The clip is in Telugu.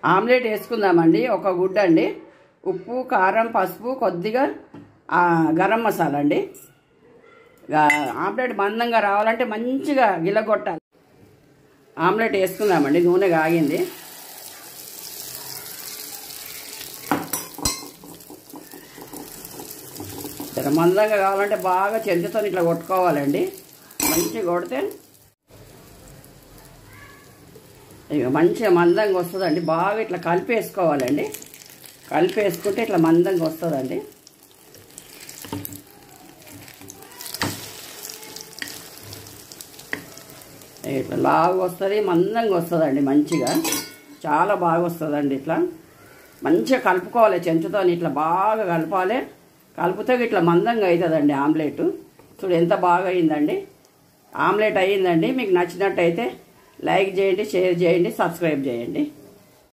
ఆమ్లెట్ వేసుకుందామండి ఒక గుడ్డ అండి ఉప్పు కారం పసుపు కొద్దిగా ఆ, గరం మసాలా అండి ఇక ఆమ్లెట్ మందంగా రావాలంటే మంచిగా గిలగొట్టాలి ఆమ్లెట్ వేసుకుందామండి నూనె కాగింది జర మందంగా కావాలంటే బాగా చెంచుతో ఇట్లా కొట్టుకోవాలండి మంచిగా కొడితే ఇక మంచిగా మందంగా వస్తుందండి బాగా ఇట్లా కలిపేసుకోవాలండి కలిపేసుకుంటే ఇట్లా మందంగా వస్తుందండి ఇట్లా లాగా వస్తుంది మందంగా వస్తుందండి మంచిగా చాలా బాగా వస్తుందండి ఇట్లా మంచిగా కలుపుకోవాలి చెంచుతో ఇట్లా బాగా కలపాలి కలిపితే ఇట్లా మందంగా అవుతుందండి ఆమ్లెట్ చూడు ఎంత బాగా అయిందండి ఆమ్లెట్ అయ్యిందండి మీకు నచ్చినట్టయితే లైక్ చేయండి షేర్ చేయండి సబ్స్క్రైబ్ చేయండి